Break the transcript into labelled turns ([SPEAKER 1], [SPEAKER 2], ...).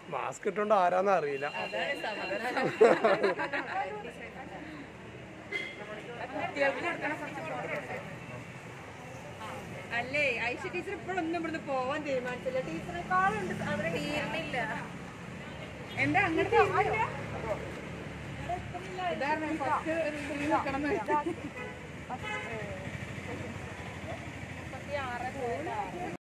[SPEAKER 1] Mask ഇട്ടുകൊണ്ട് ആരാന്ന് അറിയില്ല
[SPEAKER 2] അല്ലേ ഐഷ ടീച്ചർ ഇപ്പോഴൊന്നും ഇവിടുന്ന് പോവാൻ തീരുമാനിച്ചില്ല ടീച്ചറെക്കാളുണ്ട് അവിടെ തീർന്നില്ല എന്താ അങ്ങനെ തീർന്നില്ല ഇതാണ് ഫസ്റ്റ് ഒരു ഇതിൽ നിൽക്കണം എന്ന് വെച്ചാൽ.